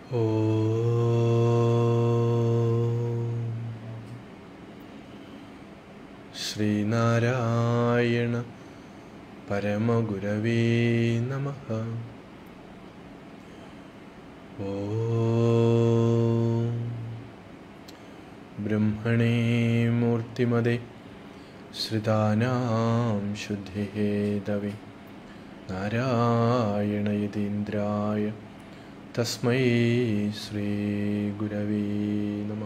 ഓം ശ്രീനാരായണ പരമഗുരവേ നമ ഓം ബ്രഹ്മണേ മൂർത്തിമതേ ശ്രിതാനാം ശുദ്ധിഹേതവേ നാരായണയതീന്ദ്രായ തസ്മൈ ശ്രീ ഗുരവേ നമ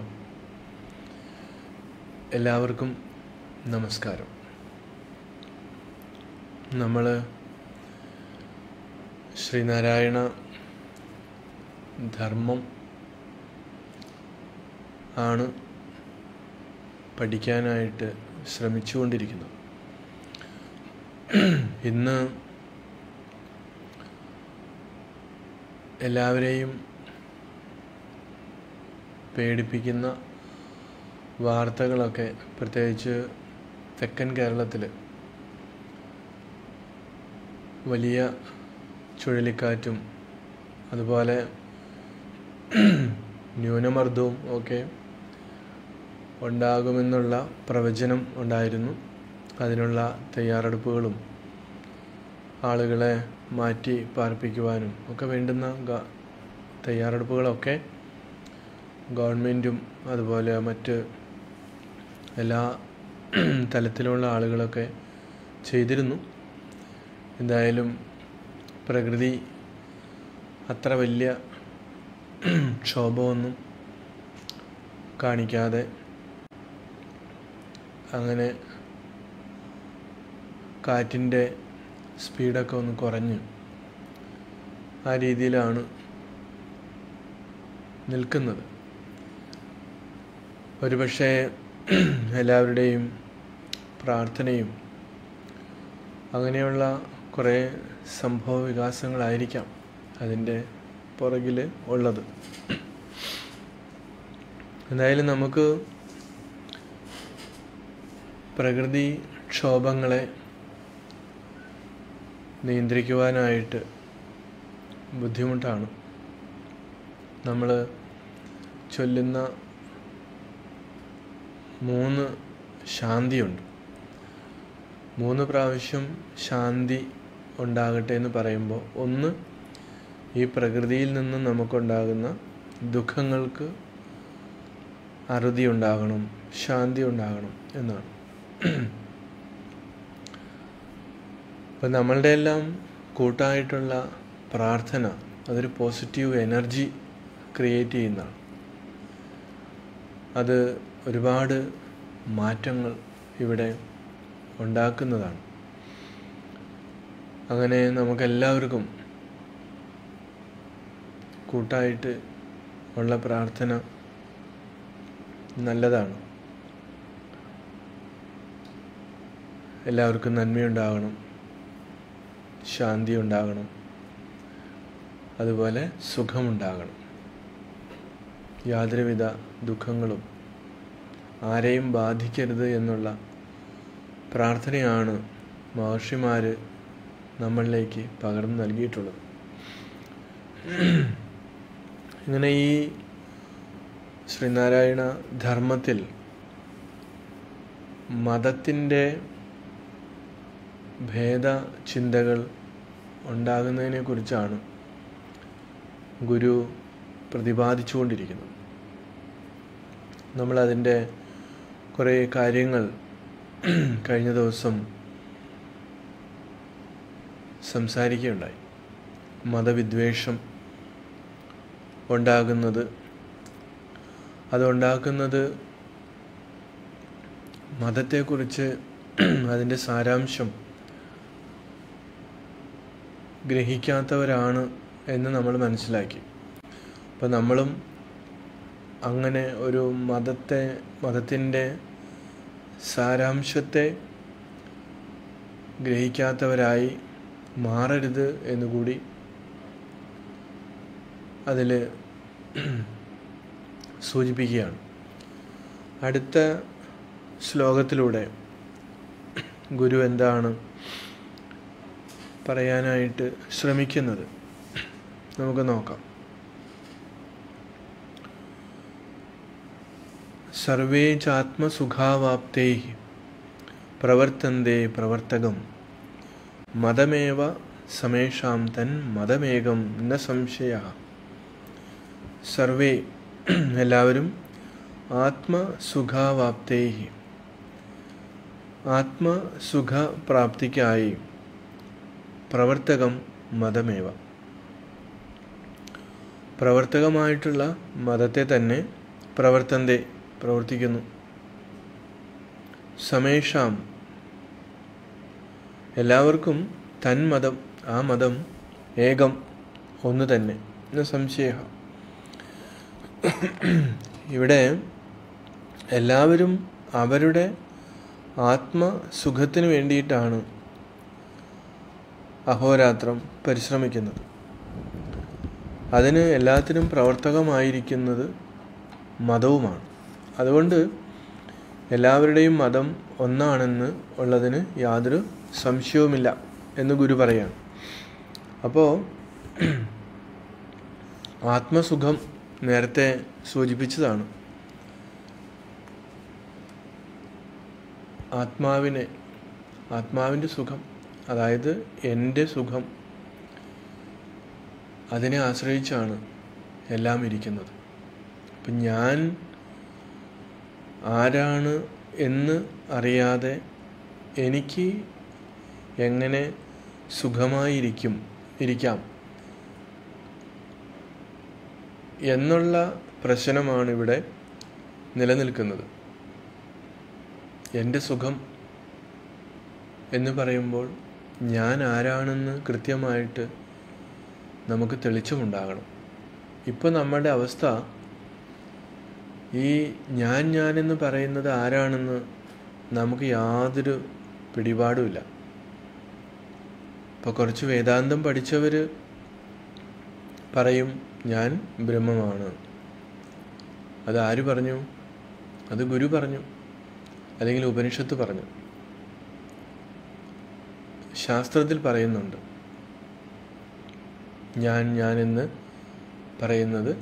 എല്ലാവർക്കും നമസ്കാരം നമ്മൾ ശ്രീനാരായണ ധർമ്മം ആണ് പഠിക്കാനായിട്ട് ശ്രമിച്ചുകൊണ്ടിരിക്കുന്നത് ഇന്ന് എല്ലാവരെയും പേടിപ്പിക്കുന്ന വാർത്തകളൊക്കെ പ്രത്യേകിച്ച് തെക്കൻ കേരളത്തിൽ വലിയ ചുഴലിക്കാറ്റും അതുപോലെ ന്യൂനമർദ്ദവും ഒക്കെ ഉണ്ടാകുമെന്നുള്ള പ്രവചനം ഉണ്ടായിരുന്നു അതിനുള്ള തയ്യാറെടുപ്പുകളും ആളുകളെ മാറ്റി പാർപ്പിക്കുവാനും ഒക്കെ വേണ്ടുന്ന ഗ- തയ്യാറെടുപ്പുകളൊക്കെ ഗവൺമെൻറ്റും അതുപോലെ മറ്റ് എല്ലാ തലത്തിലുള്ള ആളുകളൊക്കെ ചെയ്തിരുന്നു എന്തായാലും പ്രകൃതി അത്ര വലിയ ക്ഷോഭമൊന്നും കാണിക്കാതെ അങ്ങനെ കാറ്റിൻ്റെ സ്പീഡൊക്കെ ഒന്ന് കുറഞ്ഞ് ആ രീതിയിലാണ് നിൽക്കുന്നത് ഒരുപക്ഷെ എല്ലാവരുടെയും പ്രാർത്ഥനയും അങ്ങനെയുള്ള കുറേ സംഭവ വികാസങ്ങളായിരിക്കാം അതിൻ്റെ പുറകിൽ ഉള്ളത് എന്തായാലും നമുക്ക് പ്രകൃതി ക്ഷോഭങ്ങളെ നിയന്ത്രിക്കുവാനായിട്ട് ബുദ്ധിമുട്ടാണ് നമ്മൾ ചൊല്ലുന്ന മൂന്ന് ശാന്തിയുണ്ട് മൂന്ന് പ്രാവശ്യം ശാന്തി ഉണ്ടാകട്ടെ എന്ന് പറയുമ്പോൾ ഒന്ന് ഈ പ്രകൃതിയിൽ നിന്ന് നമുക്കുണ്ടാകുന്ന ദുഃഖങ്ങൾക്ക് അറുതി ഉണ്ടാകണം ശാന്തി ഉണ്ടാകണം എന്നാണ് അപ്പം നമ്മളുടെ എല്ലാം കൂട്ടായിട്ടുള്ള പ്രാർത്ഥന അതൊരു പോസിറ്റീവ് എനർജി ക്രിയേറ്റ് ചെയ്യുന്നതാണ് അത് ഒരുപാട് മാറ്റങ്ങൾ ഇവിടെ ഉണ്ടാക്കുന്നതാണ് അങ്ങനെ നമുക്കെല്ലാവർക്കും കൂട്ടായിട്ട് ഉള്ള പ്രാർത്ഥന നല്ലതാണ് എല്ലാവർക്കും നന്മയുണ്ടാകണം ശാന്തി ഉണ്ടാകണം അതുപോലെ സുഖമുണ്ടാകണം യാതൊരുവിധ ദുഃഖങ്ങളും ആരെയും ബാധിക്കരുത് എന്നുള്ള പ്രാർത്ഥനയാണ് മഹർഷിമാർ നമ്മളിലേക്ക് പകർന്നു നൽകിയിട്ടുള്ളത് ഇങ്ങനെ ഈ ശ്രീനാരായണ ധർമ്മത്തിൽ മതത്തിൻ്റെ ഭേദ ചിന്തകൾ ഉണ്ടാകുന്നതിനെ കുറിച്ചാണ് ഗുരു പ്രതിപാദിച്ചുകൊണ്ടിരിക്കുന്നത് നമ്മളതിൻ്റെ കുറേ കാര്യങ്ങൾ കഴിഞ്ഞ ദിവസം സംസാരിക്കുകയുണ്ടായി മതവിദ്വേഷം ഉണ്ടാകുന്നത് അതുണ്ടാക്കുന്നത് മതത്തെക്കുറിച്ച് അതിൻ്റെ സാരാംശം ഗ്രഹിക്കാത്തവരാണ് എന്ന് നമ്മൾ മനസ്സിലാക്കി അപ്പോൾ നമ്മളും അങ്ങനെ ഒരു മതത്തെ മതത്തിൻ്റെ സാരാംശത്തെ ഗ്രഹിക്കാത്തവരായി മാറരുത് എന്നുകൂടി അതിൽ സൂചിപ്പിക്കുകയാണ് അടുത്ത ശ്ലോകത്തിലൂടെ ഗുരു എന്താണ് പറയാനായിട്ട് ശ്രമിക്കുന്നത് നമുക്ക് നോക്കാം സർവേ ചാത്മസുഖാവാപ്തേ പ്രവർത്തന്തേ പ്രവർത്തകം മതമേവ സമേഷാം തൻ മതമേകം ന സംശയ സർവേ എല്ലാവരും ആത്മസുഖാവാപ്തേ ആത്മസുഖപ്രാപ്തിക്കായി പ്രവർത്തകം മതമേവ പ്രവർത്തകമായിട്ടുള്ള മതത്തെ തന്നെ പ്രവർത്തന്റെ പ്രവർത്തിക്കുന്നു സമേഷാം എല്ലാവർക്കും തന്മതം ആ മതം ഏകം ഒന്ന് തന്നെ എന്ന സംശയ ഇവിടെ എല്ലാവരും അവരുടെ ആത്മസുഖത്തിന് വേണ്ടിയിട്ടാണ് അഹോരാത്രം പരിശ്രമിക്കുന്നത് അതിന് എല്ലാത്തിനും പ്രവർത്തകമായിരിക്കുന്നത് മതവുമാണ് അതുകൊണ്ട് എല്ലാവരുടെയും മതം ഒന്നാണെന്ന് ഉള്ളതിന് യാതൊരു സംശയവുമില്ല എന്ന് ഗുരു പറയാണ് അപ്പോൾ ആത്മസുഖം നേരത്തെ സൂചിപ്പിച്ചതാണ് ആത്മാവിനെ ആത്മാവിൻ്റെ സുഖം അതായത് എൻ്റെ സുഖം അതിനെ ആശ്രയിച്ചാണ് എല്ലാം ഇരിക്കുന്നത് അപ്പം ഞാൻ ആരാണ് എന്ന് അറിയാതെ എനിക്ക് എങ്ങനെ സുഖമായിരിക്കും ഇരിക്കാം എന്നുള്ള പ്രശ്നമാണ് ഇവിടെ നിലനിൽക്കുന്നത് എൻ്റെ സുഖം എന്ന് പറയുമ്പോൾ ഞാൻ ആരാണെന്ന് കൃത്യമായിട്ട് നമുക്ക് തെളിച്ചമുണ്ടാകണം ഇപ്പോൾ നമ്മുടെ അവസ്ഥ ഈ ഞാൻ ഞാനെന്ന് പറയുന്നത് ആരാണെന്ന് നമുക്ക് യാതൊരു പിടിപാടുമില്ല ഇപ്പോൾ കുറച്ച് വേദാന്തം പഠിച്ചവർ പറയും ഞാൻ ബ്രഹ്മമാണ് അത് ആര് പറഞ്ഞു അത് ഗുരു പറഞ്ഞു അല്ലെങ്കിൽ ഉപനിഷത്ത് പറഞ്ഞു ശാസ്ത്രത്തിൽ പറയുന്നുണ്ട് ഞാൻ ഞാനെന്ന് പറയുന്നത്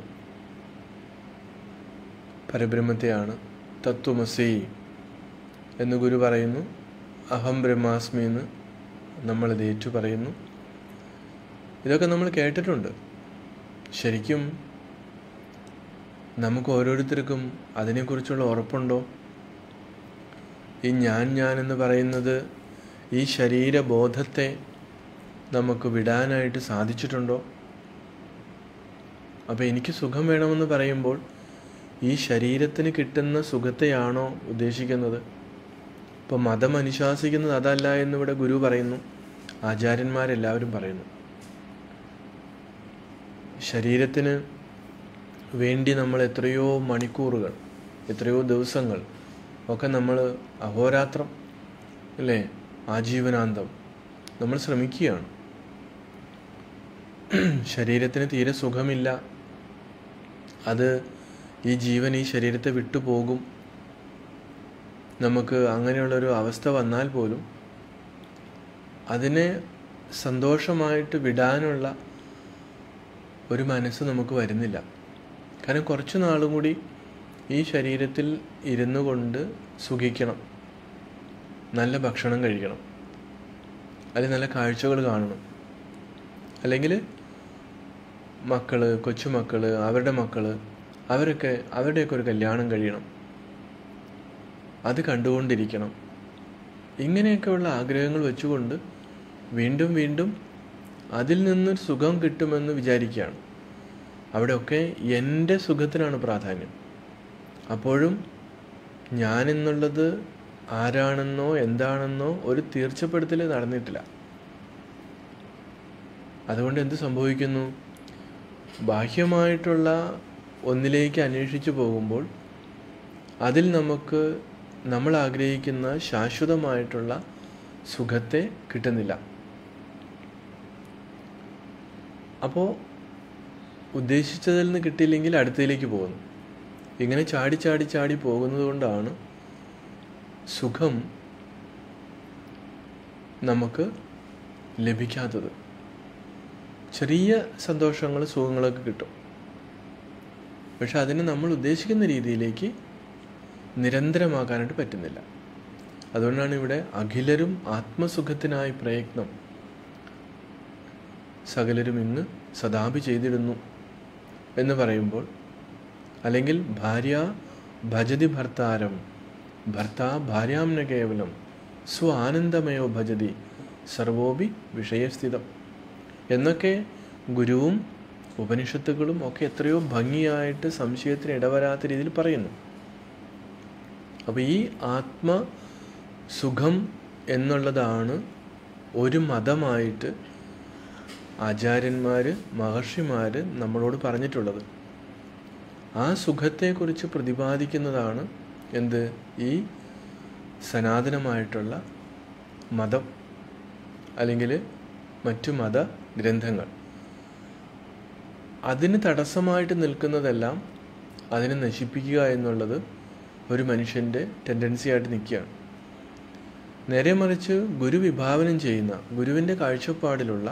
പരബ്രഹ്മത്തെയാണ് തത്വമസി എന്ന് ഗുരു പറയുന്നു അഹം ബ്രഹ്മാസ്മി എന്ന് നമ്മളിത് ഏറ്റു പറയുന്നു ഇതൊക്കെ നമ്മൾ കേട്ടിട്ടുണ്ട് ശരിക്കും നമുക്ക് ഓരോരുത്തർക്കും അതിനെക്കുറിച്ചുള്ള ഉറപ്പുണ്ടോ ഈ ഞാൻ ഞാൻ എന്ന് പറയുന്നത് ഈ ശരീരബോധത്തെ നമുക്ക് വിടാനായിട്ട് സാധിച്ചിട്ടുണ്ടോ അപ്പോൾ എനിക്ക് സുഖം വേണമെന്ന് പറയുമ്പോൾ ഈ ശരീരത്തിന് കിട്ടുന്ന സുഖത്തെയാണോ ഉദ്ദേശിക്കുന്നത് ഇപ്പോൾ മതം അനുശാസിക്കുന്നത് അതല്ല എന്നിവിടെ ഗുരു പറയുന്നു ആചാര്യന്മാരെല്ലാവരും പറയുന്നു ശരീരത്തിന് വേണ്ടി നമ്മൾ എത്രയോ മണിക്കൂറുകൾ എത്രയോ ദിവസങ്ങൾ ഒക്കെ നമ്മൾ അഹോരാത്രം അല്ലേ ആജീവനാന്തം നമ്മൾ ശ്രമിക്കുകയാണ് ശരീരത്തിന് തീരെ സുഖമില്ല അത് ഈ ജീവൻ ഈ ശരീരത്തെ വിട്ടുപോകും നമുക്ക് അങ്ങനെയുള്ളൊരു അവസ്ഥ വന്നാൽ പോലും അതിനെ സന്തോഷമായിട്ട് വിടാനുള്ള ഒരു മനസ്സ് നമുക്ക് വരുന്നില്ല കാരണം കുറച്ച് നാളും കൂടി ഈ ശരീരത്തിൽ ഇരുന്നു കൊണ്ട് സുഖിക്കണം നല്ല ഭക്ഷണം കഴിക്കണം അല്ലെങ്കിൽ നല്ല കാഴ്ചകൾ കാണണം അല്ലെങ്കിൽ മക്കൾ കൊച്ചുമക്കൾ അവരുടെ മക്കൾ അവരൊക്കെ അവരുടെയൊക്കെ ഒരു കല്യാണം കഴിയണം അത് കണ്ടുകൊണ്ടിരിക്കണം ഇങ്ങനെയൊക്കെയുള്ള ആഗ്രഹങ്ങൾ വെച്ചുകൊണ്ട് വീണ്ടും വീണ്ടും അതിൽ നിന്ന് സുഖം കിട്ടുമെന്ന് വിചാരിക്കുകയാണ് അവിടെയൊക്കെ എൻ്റെ സുഖത്തിനാണ് പ്രാധാന്യം അപ്പോഴും ഞാനെന്നുള്ളത് ആരാണെന്നോ എന്താണെന്നോ ഒരു തീർച്ചപ്പെടുത്തൽ നടന്നിട്ടില്ല അതുകൊണ്ട് എന്ത് സംഭവിക്കുന്നു ബാഹ്യമായിട്ടുള്ള ഒന്നിലേക്ക് അന്വേഷിച്ചു പോകുമ്പോൾ അതിൽ നമുക്ക് നമ്മൾ ആഗ്രഹിക്കുന്ന ശാശ്വതമായിട്ടുള്ള സുഖത്തെ കിട്ടുന്നില്ല അപ്പോൾ ഉദ്ദേശിച്ചതിൽ നിന്ന് കിട്ടിയില്ലെങ്കിൽ അടുത്തതിലേക്ക് പോകുന്നു ഇങ്ങനെ ചാടി ചാടി ചാടി പോകുന്നത് കൊണ്ടാണ് സുഖം നമുക്ക് ലഭിക്കാത്തത് ചെറിയ സന്തോഷങ്ങൾ സുഖങ്ങളൊക്കെ കിട്ടും പക്ഷെ അതിനെ നമ്മൾ ഉദ്ദേശിക്കുന്ന രീതിയിലേക്ക് നിരന്തരമാക്കാനായിട്ട് പറ്റുന്നില്ല അതുകൊണ്ടാണ് ഇവിടെ അഖിലരും ആത്മസുഖത്തിനായി പ്രയത്നം സകലരും ഇന്ന് സദാപി ചെയ്തിടുന്നു എന്ന് പറയുമ്പോൾ അല്ലെങ്കിൽ ഭാര്യ ഭജതി ഭർത്താരം ഭർത്താ ഭാര്യാംന കേവലം സ്വ ആനന്ദമയോ ഭജതി സർവോപി വിഷയസ്ഥിതം എന്നൊക്കെ ഗുരുവും ഉപനിഷത്തുകളും ഒക്കെ എത്രയോ ഭംഗിയായിട്ട് സംശയത്തിന് ഇടവരാത്ത രീതിയിൽ പറയുന്നു അപ്പോൾ ഈ ആത്മ സുഖം എന്നുള്ളതാണ് ഒരു മതമായിട്ട് ആചാര്യന്മാർ മഹർഷിമാർ നമ്മളോട് പറഞ്ഞിട്ടുള്ളത് ആ സുഖത്തെക്കുറിച്ച് പ്രതിപാദിക്കുന്നതാണ് എന്ത് ഈ സനാതനമായിട്ടുള്ള മതം അല്ലെങ്കിൽ മറ്റു മത ഗ്രന്ഥങ്ങൾ അതിന് തടസ്സമായിട്ട് നിൽക്കുന്നതെല്ലാം അതിനെ നശിപ്പിക്കുക എന്നുള്ളത് ഒരു മനുഷ്യൻ്റെ ടെൻഡൻസി ആയിട്ട് നിൽക്കുകയാണ് നേരെ മറിച്ച് ഗുരു വിഭാവനം ചെയ്യുന്ന ഗുരുവിൻ്റെ കാഴ്ചപ്പാടിലുള്ള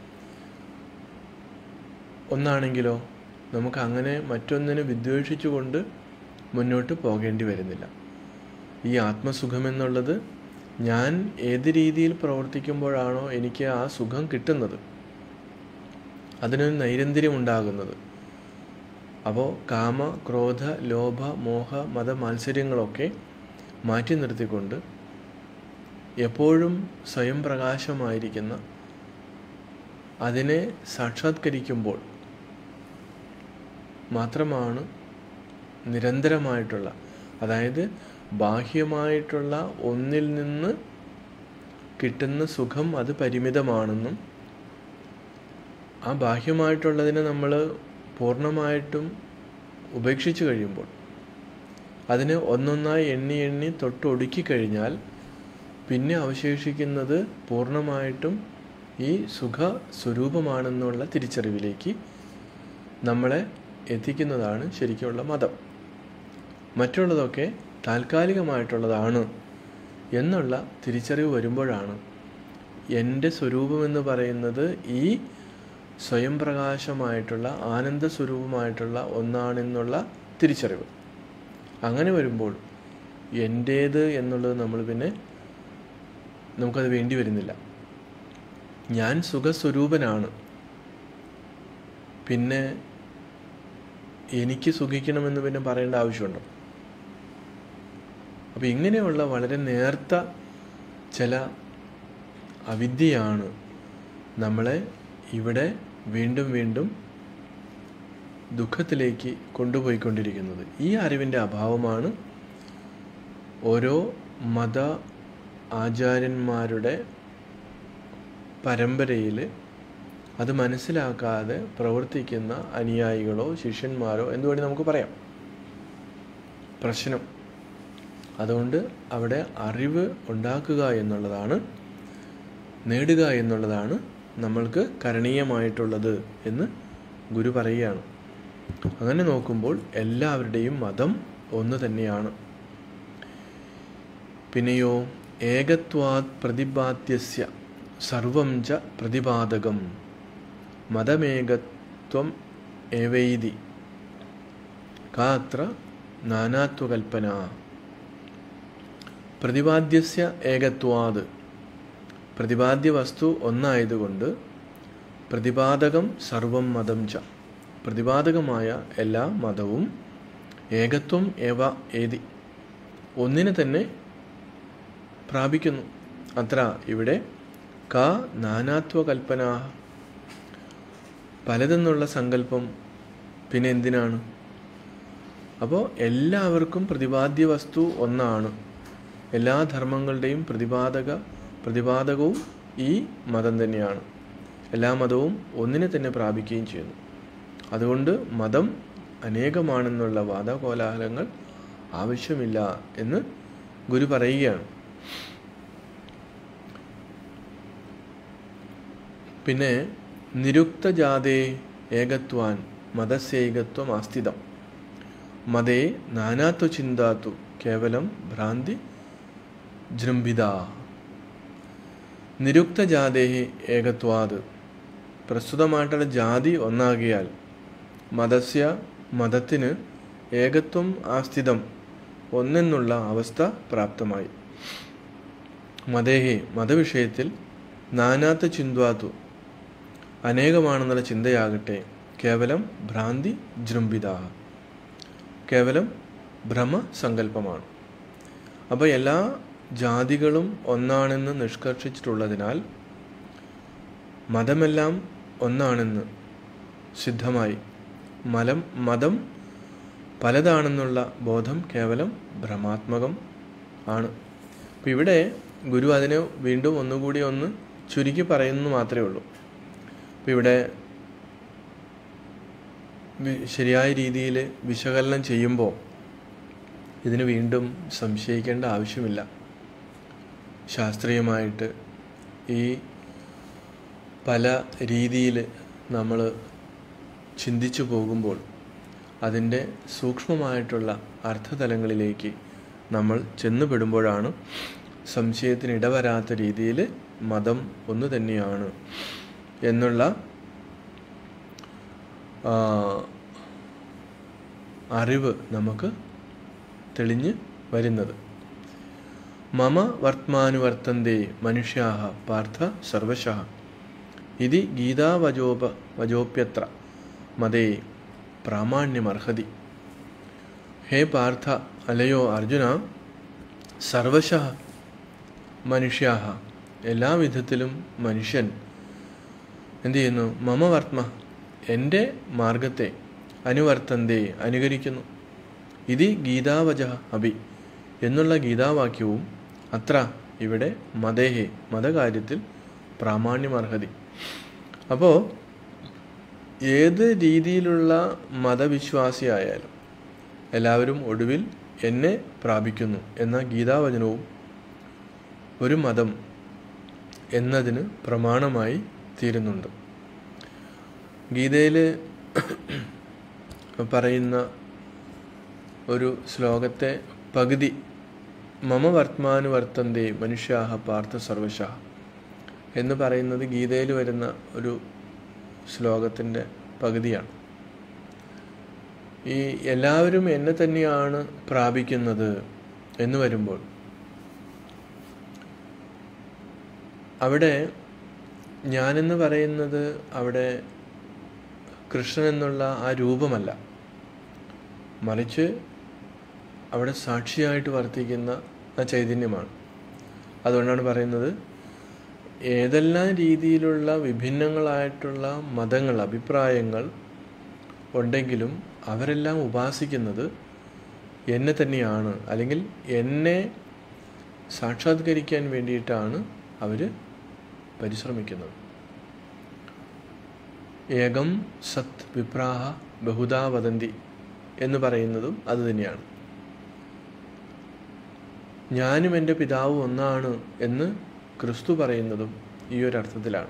ഒന്നാണെങ്കിലോ നമുക്ക് അങ്ങനെ മറ്റൊന്നിനെ വിദ്വേഷിച്ചുകൊണ്ട് മുന്നോട്ട് പോകേണ്ടി വരുന്നില്ല ഈ ആത്മസുഖം എന്നുള്ളത് ഞാൻ ഏത് രീതിയിൽ പ്രവർത്തിക്കുമ്പോഴാണോ എനിക്ക് ആ സുഖം കിട്ടുന്നത് അതിനൊരു നൈരന്തര്യം ഉണ്ടാകുന്നത് അപ്പോൾ കാമ ക്രോധ ലോഭ മോഹ മത മാത്സര്യങ്ങളൊക്കെ മാറ്റി നിർത്തിക്കൊണ്ട് എപ്പോഴും സ്വയം പ്രകാശമായിരിക്കുന്ന അതിനെ സാക്ഷാത്കരിക്കുമ്പോൾ മാത്രമാണ് നിരന്തരമായിട്ടുള്ള അതായത് ബാഹ്യമായിട്ടുള്ള ഒന്നിൽ നിന്ന് കിട്ടുന്ന സുഖം അത് പരിമിതമാണെന്നും ആ ബാഹ്യമായിട്ടുള്ളതിനെ നമ്മൾ പൂർണ്ണമായിട്ടും ഉപേക്ഷിച്ച് കഴിയുമ്പോൾ അതിനെ ഒന്നൊന്നായി എണ്ണി എണ്ണി തൊട്ടൊടുക്കി കഴിഞ്ഞാൽ പിന്നെ അവശേഷിക്കുന്നത് പൂർണ്ണമായിട്ടും ഈ സുഖ സ്വരൂപമാണെന്നുള്ള തിരിച്ചറിവിലേക്ക് നമ്മളെ എത്തിക്കുന്നതാണ് ശരിക്കുള്ള മതം മറ്റുള്ളതൊക്കെ താൽക്കാലികമായിട്ടുള്ളതാണ് എന്നുള്ള തിരിച്ചറിവ് വരുമ്പോഴാണ് എൻ്റെ സ്വരൂപമെന്ന് പറയുന്നത് ഈ സ്വയം പ്രകാശമായിട്ടുള്ള ആനന്ദ സ്വരൂപമായിട്ടുള്ള ഒന്നാണെന്നുള്ള തിരിച്ചറിവ് അങ്ങനെ വരുമ്പോൾ എൻ്റേത് എന്നുള്ളത് നമ്മൾ പിന്നെ നമുക്കത് വേണ്ടി വരുന്നില്ല ഞാൻ സുഖസ്വരൂപനാണ് പിന്നെ എനിക്ക് സുഖിക്കണമെന്ന് പിന്നെ പറയേണ്ട ആവശ്യമുണ്ടോ അപ്പോൾ ഇങ്ങനെയുള്ള വളരെ നേർത്ത ചില അവിദ്യയാണ് നമ്മളെ ഇവിടെ വീണ്ടും വീണ്ടും ദുഃഖത്തിലേക്ക് കൊണ്ടുപോയിക്കൊണ്ടിരിക്കുന്നത് ഈ അറിവിൻ്റെ അഭാവമാണ് ഓരോ മത ആചാര്യന്മാരുടെ പരമ്പരയിൽ അത് മനസ്സിലാക്കാതെ പ്രവർത്തിക്കുന്ന അനുയായികളോ ശിഷ്യന്മാരോ എന്തുവേണ്ടി നമുക്ക് പറയാം പ്രശ്നം അതുകൊണ്ട് അവിടെ അറിവ് ഉണ്ടാക്കുക എന്നുള്ളതാണ് നേടുക എന്നുള്ളതാണ് നമ്മൾക്ക് കരണീയമായിട്ടുള്ളത് എന്ന് ഗുരു പറയുകയാണ് അങ്ങനെ നോക്കുമ്പോൾ എല്ലാവരുടെയും മതം ഒന്ന് തന്നെയാണ് പിന്നെയോ ഏകത്വാത് പ്രതിപാദ്യസ്യ സർവം ച പ്രതിപാദകം മതമേകത്വം ഏവൈതി കാത്ര നാനാത്വകൽപ്പന പ്രതിപാദ്യസ്യ ഏകത്വാത് പ്രതിപാദ്യ വസ്തു ഒന്നായതുകൊണ്ട് പ്രതിപാദകം സർവം മതം ച പ്രതിപാദകമായ എല്ലാ മതവും ഏകത്വം ഏവ ഏതി ഒന്നിനെ തന്നെ പ്രാപിക്കുന്നു അത്ര ഇവിടെ ക നാനാത്വ കൽപ്പന പലതെന്നുള്ള സങ്കല്പം പിന്നെ എന്തിനാണ് അപ്പോൾ എല്ലാവർക്കും പ്രതിപാദ്യ വസ്തു ഒന്നാണ് എല്ലാ ധർമ്മങ്ങളുടെയും പ്രതിപാദക പ്രതിപാദകവും ഈ മതം തന്നെയാണ് എല്ലാ മതവും ഒന്നിനെ തന്നെ പ്രാപിക്കുകയും ചെയ്യുന്നു അതുകൊണ്ട് മതം അനേകമാണെന്നുള്ള വാദകോലാഹലങ്ങൾ ആവശ്യമില്ല എന്ന് ഗുരു പറയുകയാണ് പിന്നെ നിരുക്തജാതേ ഏകത്വാൻ മതസ്യേകത്വം ആസ്ഥിതം മതേ നാനാത്വ ചിന്താത്തു കേവലം ഭ്രാന്തി ജൃംഭിത നിരുക്തജാതേ ഏകത്വാത് പ്രസ്തുതമായിട്ടുള്ള ജാതി ഒന്നാകിയാൽ മതസ്യ മതത്തിന് ഏകത്വം ആസ്ഥിതം ഒന്നെന്നുള്ള അവസ്ഥ പ്രാപ്തമായി മതേഹി മതവിഷയത്തിൽ നാനാത്ത ചിന്വാതു അനേകമാണെന്നുള്ള ചിന്തയാകട്ടെ കേവലം ഭ്രാന്തി ജൃംഭിതാഹ കേവലം ഭ്രമസങ്കല്പമാണ് അപ്പോൾ എല്ലാ ജാതികളും ഒന്നാണെന്ന് നിഷ്കർഷിച്ചിട്ടുള്ളതിനാൽ മതമെല്ലാം ഒന്നാണെന്ന് സിദ്ധമായി മലം മതം പലതാണെന്നുള്ള ബോധം കേവലം ഭ്രമാത്മകം ആണ് അപ്പം ഇവിടെ ഗുരു അതിനെ വീണ്ടും ഒന്നുകൂടി ഒന്ന് ചുരുക്കി പറയുന്നു മാത്രമേ ഉള്ളൂ അപ്പം ഇവിടെ വി- ശരിയായ രീതിയിൽ വിശകലനം ചെയ്യുമ്പോൾ ഇതിന് വീണ്ടും സംശയിക്കേണ്ട ആവശ്യമില്ല ശാസ്ത്രീയമായിട്ട് ഈ പല രീതിയിൽ നമ്മൾ ചിന്തിച്ചു പോകുമ്പോൾ അതിൻ്റെ സൂക്ഷ്മമായിട്ടുള്ള അർത്ഥതലങ്ങളിലേക്ക് നമ്മൾ ചെന്നുപെടുമ്പോഴാണ് സംശയത്തിന് ഇടവരാത്ത രീതിയിൽ മതം ഒന്ന് തന്നെയാണ് എന്നുള്ള ആ, അറിവ് നമുക്ക് തെളിഞ്ഞ് വരുന്നത് മമ വർത്തമാനുവർത്തന്തേ മനുഷ്യാഹ പാർത്ഥ സർവശഃ ഇതി ഗീതാവജോപ വജോപ്യത്ര മതേ പ്രാമാണ്യമർഹതി ഹേ പാർത്ഥ അലയോ അർജുന സർവശഃ മനുഷ്യാഹ എല്ലാ വിധത്തിലും മനുഷ്യൻ എന്ത് ചെയ്യുന്നു മമ വർമ്മ എൻ്റെ മാർഗത്തെ അനുവർത്തന്തേ അനുകരിക്കുന്നു ഇതി ഗീതാവച അഭി എന്നുള്ള ഗീതാവാക്യവും അത്ര ഇവിടെ മതേഹെ മതകാര്യത്തിൽ പ്രാമാണ്യമർഹതി അപ്പോൾ ഏത് രീതിയിലുള്ള മതവിശ്വാസിയായാലും എല്ലാവരും ഒടുവിൽ എന്നെ പ്രാപിക്കുന്നു എന്ന ഗീതാവചനവും ഒരു മതം എന്നതിന് പ്രമാണമായി തീരുന്നുണ്ട് ഗീതയിൽ പറയുന്ന ഒരു ശ്ലോകത്തെ പകുതി മമ വർത്തമാനുവർത്തന്തേ മനുഷ്യാഹ പാർത്ഥ സർവശ എന്ന് പറയുന്നത് ഗീതയിൽ വരുന്ന ഒരു ശ്ലോകത്തിൻ്റെ പകുതിയാണ് ഈ എല്ലാവരും എന്നെ തന്നെയാണ് പ്രാപിക്കുന്നത് എന്ന് വരുമ്പോൾ അവിടെ ഞാനെന്ന് പറയുന്നത് അവിടെ കൃഷ്ണൻ എന്നുള്ള ആ രൂപമല്ല മറിച്ച് അവിടെ സാക്ഷിയായിട്ട് വർത്തിക്കുന്ന ആ ചൈതന്യമാണ് അതുകൊണ്ടാണ് പറയുന്നത് ഏതെല്ലാം രീതിയിലുള്ള വിഭിന്നങ്ങളായിട്ടുള്ള മതങ്ങൾ അഭിപ്രായങ്ങൾ ഉണ്ടെങ്കിലും അവരെല്ലാം ഉപാസിക്കുന്നത് എന്നെ തന്നെയാണ് അല്ലെങ്കിൽ എന്നെ സാക്ഷാത്കരിക്കാൻ വേണ്ടിയിട്ടാണ് അവർ പരിശ്രമിക്കുന്നത് ഏകം സത് വിപ്രാഹ ബഹുദാ വദന്തി എന്ന് പറയുന്നതും അത് തന്നെയാണ് ഞാനും എൻ്റെ പിതാവും ഒന്നാണ് എന്ന് ക്രിസ്തു പറയുന്നതും ഈ ഒരു അർത്ഥത്തിലാണ്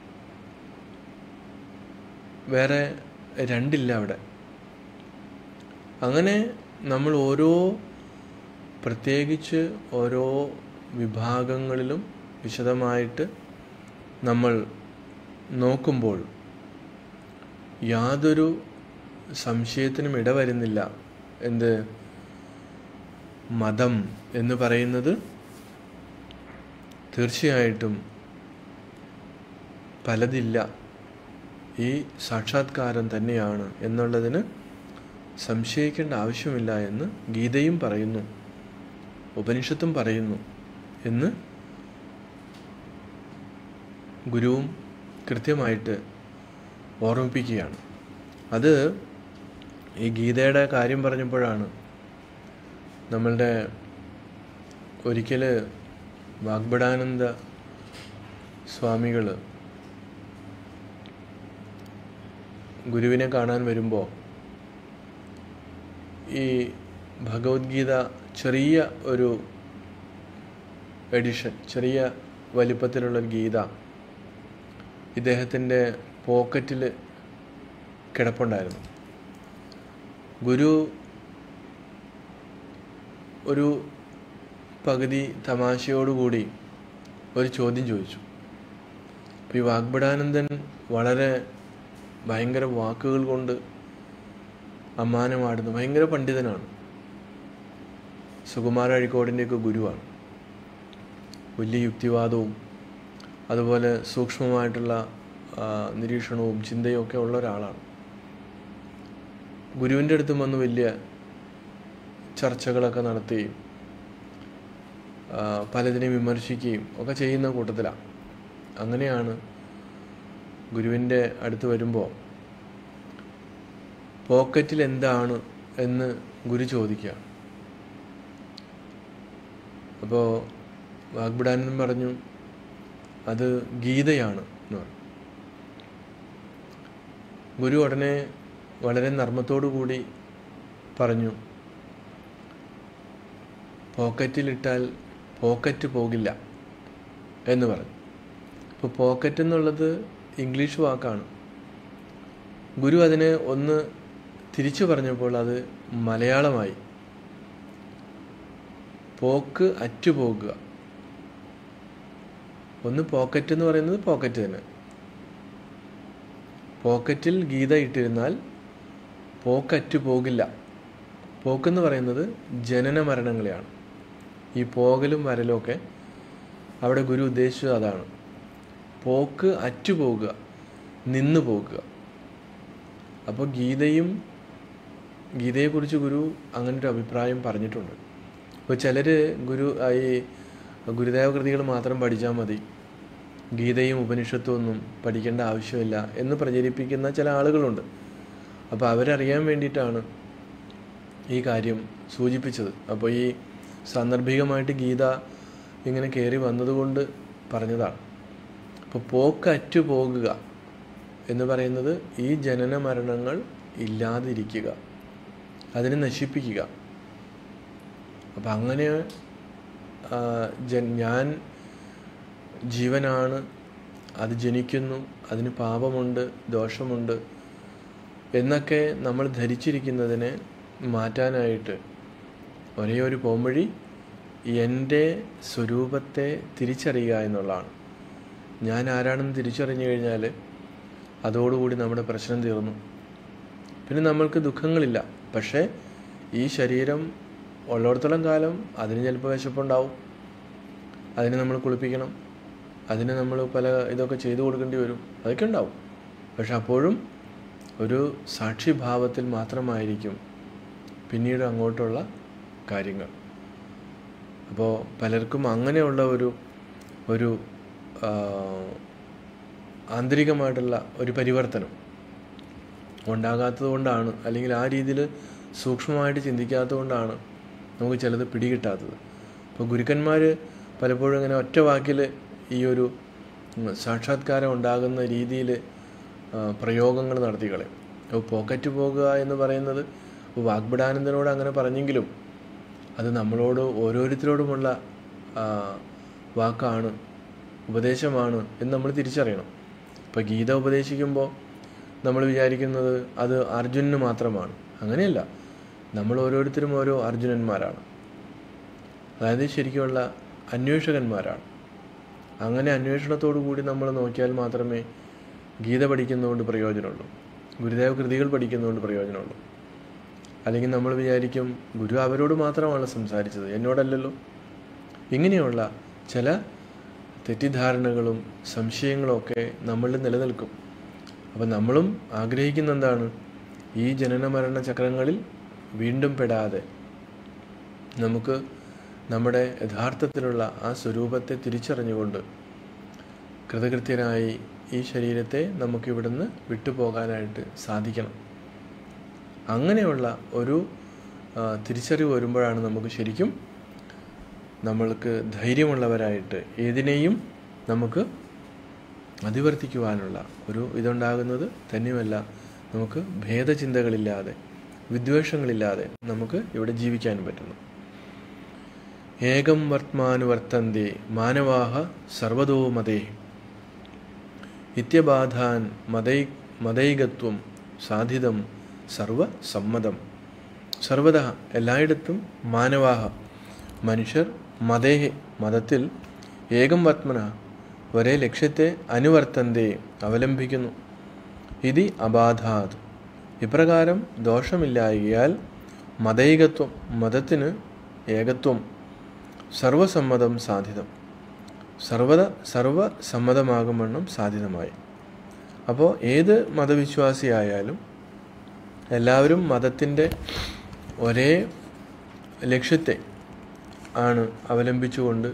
വേറെ രണ്ടില്ല അവിടെ അങ്ങനെ നമ്മൾ ഓരോ പ്രത്യേകിച്ച് ഓരോ വിഭാഗങ്ങളിലും വിശദമായിട്ട് നമ്മൾ നോക്കുമ്പോൾ യാതൊരു സംശയത്തിനും ഇടവരുന്നില്ല എന്ത് മതം എന്ന് പറയുന്നത് തീർച്ചയായിട്ടും പലതില്ല ഈ സാക്ഷാത്കാരം തന്നെയാണ് എന്നുള്ളതിന് സംശയിക്കേണ്ട ആവശ്യമില്ല എന്ന് ഗീതയും പറയുന്നു ഉപനിഷത്തും പറയുന്നു എന്ന് ഗുരുവും കൃത്യമായിട്ട് ഓർമ്മിപ്പിക്കുകയാണ് അത് ഈ ഗീതയുടെ കാര്യം പറഞ്ഞപ്പോഴാണ് നമ്മളുടെ ഒരിക്കൽ വാഗ്ബടാനന്ദ സ്വാമികൾ ഗുരുവിനെ കാണാൻ വരുമ്പോൾ ഈ ഭഗവത്ഗീത ചെറിയ ഒരു എഡിഷൻ ചെറിയ വലിപ്പത്തിലുള്ളൊരു ഗീത ഇദ്ദേഹത്തിൻ്റെ പോക്കറ്റിൽ കിടപ്പുണ്ടായിരുന്നു ഗുരു ഒരു പകുതി തമാശയോടുകൂടി ഒരു ചോദ്യം ചോദിച്ചു അപ്പോൾ ഈ വാഗ്ബടാനന്ദൻ വളരെ ഭയങ്കര വാക്കുകൾ കൊണ്ട് അമ്മാനമാടുന്നു ഭയങ്കര പണ്ഡിതനാണ് സുകുമാര അഴിക്കോടിൻ്റെയൊക്കെ ഗുരുവാണ് വലിയ യുക്തിവാദവും അതുപോലെ സൂക്ഷ്മമായിട്ടുള്ള ആ, നിരീക്ഷണവും ചിന്തയും ഒക്കെ ഉള്ള ഒരാളാണ് ഗുരുവിൻ്റെ അടുത്തും വന്ന് വലിയ ചർച്ചകളൊക്കെ നടത്തുകയും ആ, പലതിനെയും വിമർശിക്കുകയും ഒക്കെ ചെയ്യുന്ന കൂട്ടത്തിലാണ് അങ്ങനെയാണ് ഗുരുവിൻ്റെ അടുത്ത് വരുമ്പോൾ പോക്കറ്റിൽ എന്താണ് എന്ന് ഗുരു ചോദിക്കുക അപ്പോൾ വാഗ്ബിടാനന്ദൻ പറഞ്ഞു അത് ഗീതയാണ് എന്ന് പറഞ്ഞു ഗുരു ഉടനെ വളരെ നർമ്മത്തോടു കൂടി പറഞ്ഞു പോക്കറ്റിലിട്ടാൽ പോക്കറ്റ് പോകില്ല എന്ന് പറഞ്ഞു ഇപ്പോൾ പോക്കറ്റ് എന്നുള്ളത് ഇംഗ്ലീഷ് വാക്കാണ് ഗുരു അതിനെ ഒന്ന് തിരിച്ചു പറഞ്ഞപ്പോൾ അത് മലയാളമായി പോക്ക് അറ്റുപോകുക ഒന്ന് പോക്കറ്റ് എന്ന് പറയുന്നത് പോക്കറ്റ് തന്നെ പോക്കറ്റിൽ ഗീത ഇട്ടിരുന്നാൽ പോക്കറ്റു പോകില്ല പോക്കെന്ന് പറയുന്നത് ജനന മരണങ്ങളെയാണ് ഈ പോകലും വരലും ഒക്കെ അവിടെ ഗുരു ഉദ്ദേശിച്ചത് അതാണ് പോക്ക് അറ്റുപോകുക നിന്നു പോകുക അപ്പോൾ ഗീതയും ഗീതയെക്കുറിച്ച് ഗുരു അങ്ങനെ ഒരു അഭിപ്രായം പറഞ്ഞിട്ടുണ്ട് അപ്പോൾ ചിലർ ഗുരു ആ, ഈ ഗുരുദേവ കൃതികൾ മാത്രം പഠിച്ചാൽ മതി ഗീതയും ഉപനിഷത്തും ഒന്നും പഠിക്കേണ്ട ആവശ്യമില്ല എന്ന് പ്രചരിപ്പിക്കുന്ന ചില ആളുകളുണ്ട് അപ്പോൾ അവരറിയാൻ വേണ്ടിയിട്ടാണ് ഈ കാര്യം സൂചിപ്പിച്ചത് അപ്പോൾ ഈ സാന്ദർഭികമായിട്ട് ഗീത ഇങ്ങനെ കയറി വന്നതുകൊണ്ട് പറഞ്ഞതാണ് അപ്പോൾ പോക്ക് അറ്റു പോകുക എന്ന് പറയുന്നത് ഈ ജനന മരണങ്ങൾ ഇല്ലാതിരിക്കുക അതിനെ നശിപ്പിക്കുക അപ്പം അങ്ങനെ ആ, ജൻ ഞാൻ ജീവനാണ് അത് ജനിക്കുന്നു അതിന് പാപമുണ്ട് ദോഷമുണ്ട് എന്നൊക്കെ നമ്മൾ ധരിച്ചിരിക്കുന്നതിനെ മാറ്റാനായിട്ട് ഒരേ ഒരു പോംവഴി എൻ്റെ സ്വരൂപത്തെ തിരിച്ചറിയുക എന്നുള്ളതാണ് ഞാൻ ആരാണെന്ന് തിരിച്ചറിഞ്ഞു കഴിഞ്ഞാൽ അതോടുകൂടി നമ്മുടെ പ്രശ്നം തീർന്നു പിന്നെ നമ്മൾക്ക് ദുഃഖങ്ങളില്ല പക്ഷേ ഈ ശരീരം ഉള്ളിടത്തോളം കാലം അതിന് ചിലപ്പോൾ വിശപ്പുണ്ടാവും അതിനെ നമ്മൾ കുളിപ്പിക്കണം അതിന് നമ്മൾ പല ഇതൊക്കെ ചെയ്തു കൊടുക്കേണ്ടി വരും അതൊക്കെ ഉണ്ടാവും പക്ഷെ അപ്പോഴും ഒരു സാക്ഷിഭാവത്തിൽ മാത്രമായിരിക്കും പിന്നീട് അങ്ങോട്ടുള്ള കാര്യങ്ങൾ അപ്പോൾ പലർക്കും അങ്ങനെയുള്ള ഒരു ഒരു ആ, ആന്തരികമായിട്ടുള്ള ഒരു പരിവർത്തനം ഉണ്ടാകാത്തത് കൊണ്ടാണ് അല്ലെങ്കിൽ ആ രീതിയിൽ സൂക്ഷ്മമായിട്ട് ചിന്തിക്കാത്തത് കൊണ്ടാണ് നമുക്ക് ചിലത് പിടികിട്ടാത്തത് ഇപ്പോൾ ഗുരുക്കന്മാർ പലപ്പോഴും ഇങ്ങനെ ഒറ്റ വാക്കിൽ ഈ ഒരു ഉം, സാക്ഷാത്കാരം ഉണ്ടാകുന്ന രീതിയിൽ പ്രയോഗങ്ങൾ നടത്തി കളയും അപ്പോൾ പോക്കറ്റ് പോകുക എന്ന് പറയുന്നത് ഇപ്പോൾ വാഗ്ബിടാനന്ദനോട് അങ്ങനെ പറഞ്ഞെങ്കിലും അത് നമ്മളോട് ഓരോരുത്തരോടുമുള്ള ആ, വാക്കാണ് ഉപദേശമാണ് എന്ന് നമ്മൾ തിരിച്ചറിയണം ഇപ്പോൾ ഗീത ഉപദേശിക്കുമ്പോൾ നമ്മൾ വിചാരിക്കുന്നത് അത് അർജുനന് മാത്രമാണ് അങ്ങനെയല്ല നമ്മൾ ഓരോരുത്തരും ഓരോ അർജുനന്മാരാണ് അതായത് ശരിക്കുമുള്ള അന്വേഷകന്മാരാണ് അങ്ങനെ അന്വേഷണത്തോടു കൂടി നമ്മൾ നോക്കിയാൽ മാത്രമേ ഗീത പഠിക്കുന്നതുകൊണ്ട് പ്രയോജനമുള്ളൂ ഗുരുദേവ കൃതികൾ പഠിക്കുന്നതുകൊണ്ട് പ്രയോജനമുള്ളൂ അല്ലെങ്കിൽ നമ്മൾ വിചാരിക്കും ഗുരു അവരോട് മാത്രമാണ് സംസാരിച്ചത് എന്നോടല്ലല്ലോ ഇങ്ങനെയുള്ള ചില തെറ്റിദ്ധാരണകളും സംശയങ്ങളും ഒക്കെ നമ്മളിൽ നിലനിൽക്കും അപ്പം നമ്മളും ആഗ്രഹിക്കുന്ന എന്താണ് ഈ ജനന മരണ ചക്രങ്ങളിൽ വീണ്ടും പെടാതെ നമുക്ക് നമ്മുടെ യഥാർത്ഥത്തിലുള്ള ആ സ്വരൂപത്തെ തിരിച്ചറിഞ്ഞുകൊണ്ട് കൃതകൃത്യനായി ഈ ശരീരത്തെ നമുക്കിവിടുന്ന് വിട്ടുപോകാനായിട്ട് സാധിക്കണം അങ്ങനെയുള്ള ഒരു ആ, തിരിച്ചറിവ് വരുമ്പോഴാണ് നമുക്ക് ശരിക്കും നമ്മൾക്ക് ധൈര്യമുള്ളവരായിട്ട് ഏതിനെയും നമുക്ക് അതിവർത്തിക്കുവാനുള്ള ഒരു ഇതുണ്ടാകുന്നത് തന്നെയുമല്ല നമുക്ക് ഭേദചിന്തകളില്ലാതെ വിദ്വേഷങ്ങളില്ലാതെ നമുക്ക് ഇവിടെ ജീവിക്കാൻ പറ്റുന്നു ഏകം വർത്തമാനുവർത്തന്തി മാനവാഹ സർവതോ മതേ ഇത്യബാധാൻ മതൈ മതൈകത്വം സാധിതം സർവസമ്മതം സർവത എല്ലായിടത്തും മാനവാഹ മനുഷ്യർ മതേഹെ മതത്തിൽ ഏകം വർത്തമന ഒരേ ലക്ഷ്യത്തെ അനുവർത്തന്തെ അവലംബിക്കുന്നു ഇതി അബാധാത് ഇപ്രകാരം ദോഷമില്ലായകയാൽ മതൈകത്വം മതത്തിന് ഏകത്വം സർവസമ്മതം സാധ്യതം സർവത സർവസമ്മതമാകുമെണ്ണം സാധ്യതമായി അപ്പോൾ ഏത് മതവിശ്വാസിയായാലും എല്ലാവരും മതത്തിൻ്റെ ഒരേ ലക്ഷ്യത്തെ ആണ് അവലംബിച്ചുകൊണ്ട്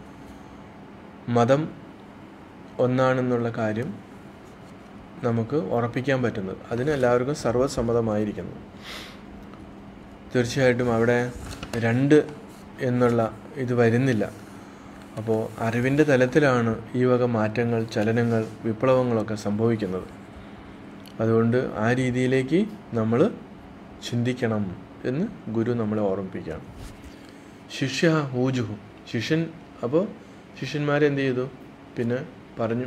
മതം ഒന്നാണെന്നുള്ള കാര്യം നമുക്ക് ഉറപ്പിക്കാൻ പറ്റുന്നത് അതിന് എല്ലാവർക്കും സർവ്വസമ്മതമായിരിക്കുന്നു തീർച്ചയായിട്ടും അവിടെ രണ്ട് എന്നുള്ള ഇത് വരുന്നില്ല അപ്പോൾ അറിവിൻ്റെ തലത്തിലാണ് ഈ വക മാറ്റങ്ങൾ ചലനങ്ങൾ വിപ്ലവങ്ങളൊക്കെ സംഭവിക്കുന്നത് അതുകൊണ്ട് ആ രീതിയിലേക്ക് നമ്മൾ ചിന്തിക്കണം എന്ന് ഗുരു നമ്മളെ ഓർമ്മിപ്പിക്കുകയാണ് ശിഷ്യ ഊജുഹു ശിഷ്യൻ അപ്പോൾ ശിഷ്യന്മാരെന്ത് ചെയ്തു പിന്നെ പറഞ്ഞു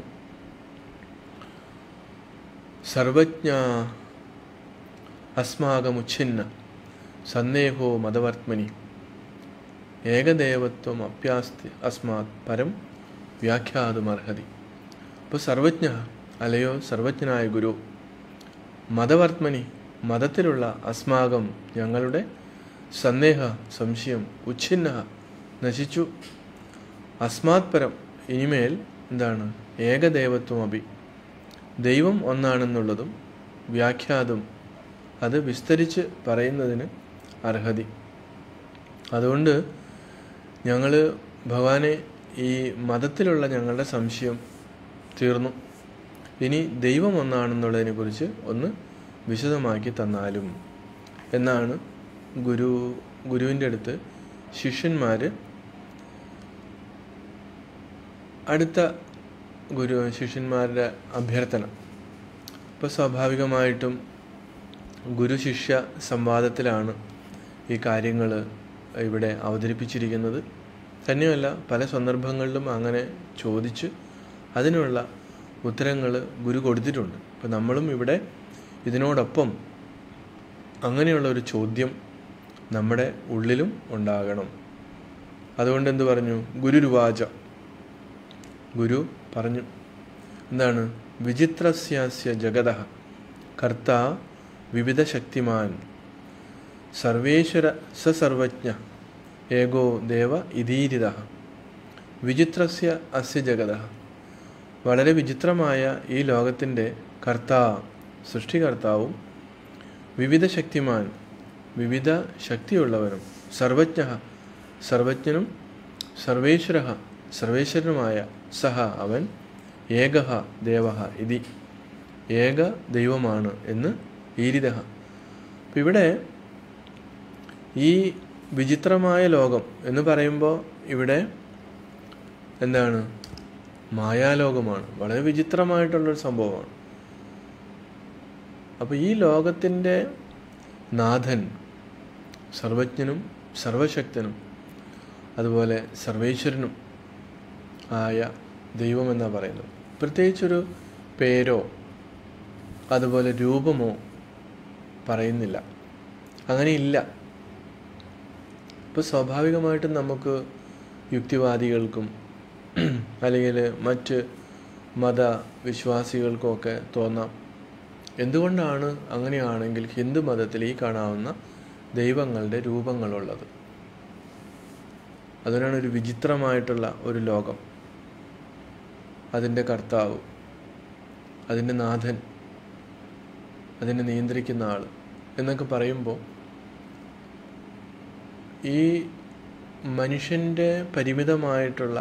സർവജ്ഞ അസ്മാകമുച്ഛിന്ന സന്ദേഹോ മതവർത്മനി ഏകദേവത്വം അപ്യാസ്തി അസ്മാത് പരം വ്യാഖ്യാതുമർഹതി അപ്പോൾ സർവജ്ഞ അല്ലയോ സർവജ്ഞനായ ഗുരു മതവർത്മനി മതത്തിലുള്ള അസ്മാകം ഞങ്ങളുടെ സന്ദേഹ സംശയം ഉച്ഛിന്ന നശിച്ചു അസ്മാത് പരം ഇനിമേൽ എന്താണ് ഏകദേവത്വം അഭി ദൈവം ഒന്നാണെന്നുള്ളതും വ്യാഖ്യാതും അത് വിസ്തരിച്ച് പറയുന്നതിന് അർഹതി അതുകൊണ്ട് ഞങ്ങൾ ഭഗവാനെ ഈ മതത്തിലുള്ള ഞങ്ങളുടെ സംശയം തീർന്നു ഇനി ദൈവം ഒന്നാണെന്നുള്ളതിനെ കുറിച്ച് ഒന്ന് വിശദമാക്കി തന്നാലും എന്നാണ് ഗുരു ഗുരുവിൻ്റെ അടുത്ത് ശിഷ്യന്മാർ അടുത്ത ഗുരു ശിഷ്യന്മാരുടെ അഭ്യർത്ഥന ഇപ്പോൾ സ്വാഭാവികമായിട്ടും ഗുരു ശിഷ്യ സംവാദത്തിലാണ് ഈ കാര്യങ്ങൾ ഇവിടെ അവതരിപ്പിച്ചിരിക്കുന്നത് തന്നെയല്ല പല സന്ദർഭങ്ങളിലും അങ്ങനെ ചോദിച്ച് അതിനുള്ള ഉത്തരങ്ങൾ ഗുരു കൊടുത്തിട്ടുണ്ട് അപ്പോൾ നമ്മളും ഇവിടെ ഇതിനോടൊപ്പം അങ്ങനെയുള്ള ഒരു ചോദ്യം നമ്മുടെ ഉള്ളിലും ഉണ്ടാകണം അതുകൊണ്ട് എന്ത് പറഞ്ഞു ഗുരുരുവാച ഗുരു പറഞ്ഞു എന്താണ് വിചിത്രസ്യാസ്യ ജഗത കർത്ത വിവിധ ശക്തിമാൻ സർവേശ്വര സസർവജ്ഞ ഏകോ ദേവ ഇതീരിത വിചിത്രസ്യ അസ്യ ജഗത വളരെ വിചിത്രമായ ഈ ലോകത്തിൻ്റെ കർത്താ സൃഷ്ടികർത്താവും വിവിധ ശക്തിമാൻ വിവിധ ശക്തിയുള്ളവനും സർവജ്ഞ സർവജ്ഞനും സർവേശ്വര സർവേശ്വരനുമായ സഹ അവൻ ഏക ദേവ ഇതി ഏക ദൈവമാണ് എന്ന് ഈരിത അപ്പം ഇവിടെ ഈ വിചിത്രമായ ലോകം എന്ന് പറയുമ്പോൾ ഇവിടെ എന്താണ് മായാലോകമാണ് വളരെ വിചിത്രമായിട്ടുള്ളൊരു സംഭവമാണ് അപ്പോൾ ഈ ലോകത്തിൻ്റെ നാഥൻ സർവജ്ഞനും സർവശക്തനും അതുപോലെ സർവേശ്വരനും ആയ ദൈവമെന്നാണ് പറയുന്നത് പ്രത്യേകിച്ചൊരു പേരോ അതുപോലെ രൂപമോ പറയുന്നില്ല അങ്ങനെയില്ല ഇപ്പോൾ സ്വാഭാവികമായിട്ടും നമുക്ക് യുക്തിവാദികൾക്കും അല്ലെങ്കിൽ മറ്റ് മതവിശ്വാസികൾക്കുമൊക്കെ തോന്നാം എന്തുകൊണ്ടാണ് അങ്ങനെയാണെങ്കിൽ ഹിന്ദു മതത്തിൽ ഈ കാണാവുന്ന ദൈവങ്ങളുടെ രൂപങ്ങളുള്ളത് അതിനാണ് ഒരു വിചിത്രമായിട്ടുള്ള ഒരു ലോകം അതിൻ്റെ കർത്താവ് അതിൻ്റെ നാഥൻ അതിനെ നിയന്ത്രിക്കുന്ന ആൾ എന്നൊക്കെ പറയുമ്പോൾ ഈ മനുഷ്യൻ്റെ പരിമിതമായിട്ടുള്ള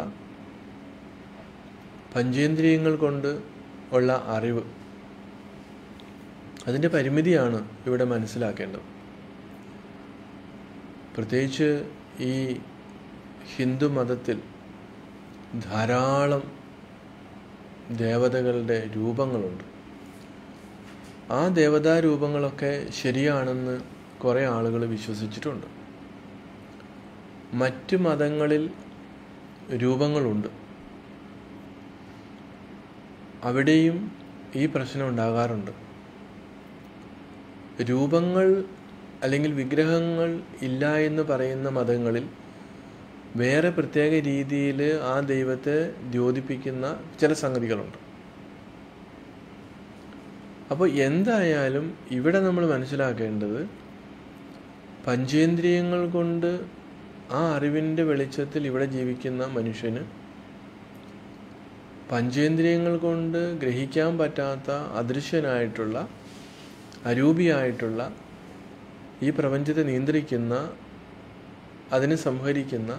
പഞ്ചേന്ദ്രിയങ്ങൾ കൊണ്ട് ഉള്ള അറിവ് അതിൻ്റെ പരിമിതിയാണ് ഇവിടെ മനസ്സിലാക്കേണ്ടത് പ്രത്യേകിച്ച് ഈ ഹിന്ദു മതത്തിൽ ധാരാളം ദേവതകളുടെ രൂപങ്ങളുണ്ട് ആ ദേവതാ രൂപങ്ങളൊക്കെ ശരിയാണെന്ന് കുറേ ആളുകൾ വിശ്വസിച്ചിട്ടുണ്ട് മറ്റ് മതങ്ങളിൽ രൂപങ്ങളുണ്ട് അവിടെയും ഈ പ്രശ്നം ഉണ്ടാകാറുണ്ട് രൂപങ്ങൾ അല്ലെങ്കിൽ വിഗ്രഹങ്ങൾ ഇല്ല എന്ന് പറയുന്ന മതങ്ങളിൽ വേറെ പ്രത്യേക രീതിയിൽ ആ ദൈവത്തെ ദ്യോതിപ്പിക്കുന്ന ചില സംഗതികളുണ്ട് അപ്പോൾ എന്തായാലും ഇവിടെ നമ്മൾ മനസ്സിലാക്കേണ്ടത് പഞ്ചേന്ദ്രിയങ്ങൾ കൊണ്ട് ആ അറിവിൻ്റെ വെളിച്ചത്തിൽ ഇവിടെ ജീവിക്കുന്ന മനുഷ്യന് പഞ്ചേന്ദ്രിയങ്ങൾ കൊണ്ട് ഗ്രഹിക്കാൻ പറ്റാത്ത അദൃശ്യനായിട്ടുള്ള അരൂപിയായിട്ടുള്ള ഈ പ്രപഞ്ചത്തെ നിയന്ത്രിക്കുന്ന അതിനെ സംഹരിക്കുന്ന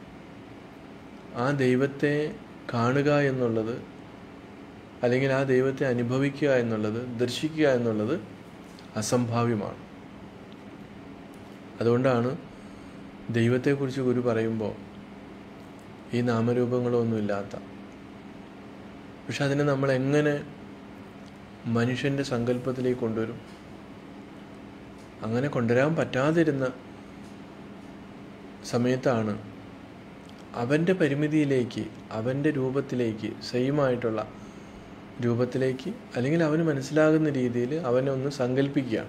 ആ ദൈവത്തെ കാണുക എന്നുള്ളത് അല്ലെങ്കിൽ ആ ദൈവത്തെ അനുഭവിക്കുക എന്നുള്ളത് ദർശിക്കുക എന്നുള്ളത് അസംഭാവ്യമാണ് അതുകൊണ്ടാണ് ദൈവത്തെക്കുറിച്ച് ഗുരു പറയുമ്പോൾ ഈ നാമരൂപങ്ങളൊന്നുമില്ലാത്ത പക്ഷെ അതിനെ നമ്മൾ എങ്ങനെ മനുഷ്യൻ്റെ സങ്കല്പത്തിലേക്ക് കൊണ്ടുവരും അങ്ങനെ കൊണ്ടുവരാൻ പറ്റാതിരുന്ന സമയത്താണ് അവൻ്റെ പരിമിതിയിലേക്ക് അവൻ്റെ രൂപത്തിലേക്ക് സെയിമായിട്ടുള്ള രൂപത്തിലേക്ക് അല്ലെങ്കിൽ അവന് മനസ്സിലാകുന്ന രീതിയിൽ അവനെ ഒന്ന് സങ്കല്പിക്കുകയാണ്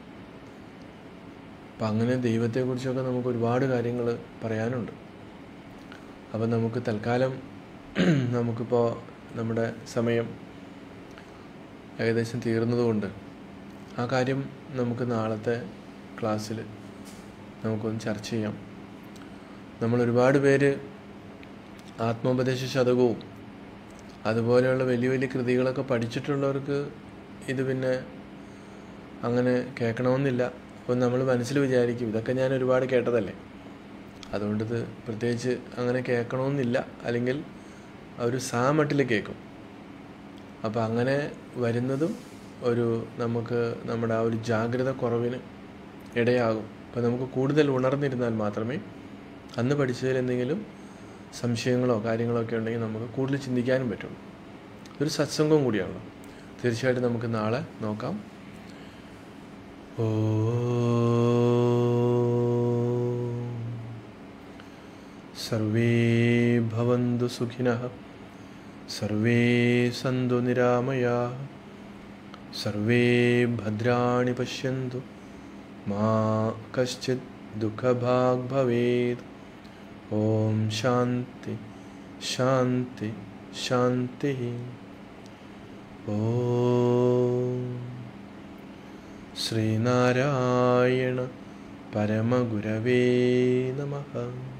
അപ്പം അങ്ങനെ ദൈവത്തെക്കുറിച്ചൊക്കെ നമുക്ക് ഒരുപാട് കാര്യങ്ങൾ പറയാനുണ്ട് അപ്പം നമുക്ക് തൽക്കാലം നമുക്കിപ്പോൾ നമ്മുടെ സമയം ഏകദേശം തീർന്നതുകൊണ്ട് ആ കാര്യം നമുക്ക് നാളത്തെ ക്ലാസ്സിൽ നമുക്കൊന്ന് ചർച്ച ചെയ്യാം നമ്മൾ ഒരുപാട് പേര് ആത്മോപദേശ ശതകവും അതുപോലെയുള്ള വലിയ വലിയ കൃതികളൊക്കെ പഠിച്ചിട്ടുള്ളവർക്ക് ഇത് പിന്നെ അങ്ങനെ കേൾക്കണമെന്നില്ല അപ്പം നമ്മൾ മനസ്സിൽ വിചാരിക്കും ഇതൊക്കെ ഞാൻ ഒരുപാട് കേട്ടതല്ലേ അതുകൊണ്ട് ഇത് പ്രത്യേകിച്ച് അങ്ങനെ കേൾക്കണമെന്നില്ല അല്ലെങ്കിൽ ഒരു സാമട്ടിൽ കേൾക്കും അപ്പോൾ അങ്ങനെ വരുന്നതും ഒരു നമുക്ക് നമ്മുടെ ആ ഒരു ജാഗ്രത കുറവിന് ഇടയാകും അപ്പോൾ നമുക്ക് കൂടുതൽ ഉണർന്നിരുന്നാൽ മാത്രമേ അന്ന് പഠിച്ചതിൽ എന്തെങ്കിലും സംശയങ്ങളോ കാര്യങ്ങളോ ഒക്കെ ഉണ്ടെങ്കിൽ നമുക്ക് കൂടുതൽ ചിന്തിക്കാനും പറ്റുള്ളൂ ഇതൊരു സത്സംഗം കൂടിയാണല്ലോ തീർച്ചയായിട്ടും നമുക്ക് നാളെ നോക്കാം ഓ സർവേ ഭവന്തു സുഖിനഃ സർവേ സന്തു നിരാമയാ സർവേ ഭദ്രാണി പശ്യന്തു മാ കശ്ചിത് ദുഃഖഭാഗ് ഭവേത് ഓം ശാന്തി ശാന്തി ശാന്തി ഓം ശ്രീനാരായണ പരമഗുരവേ നമഃ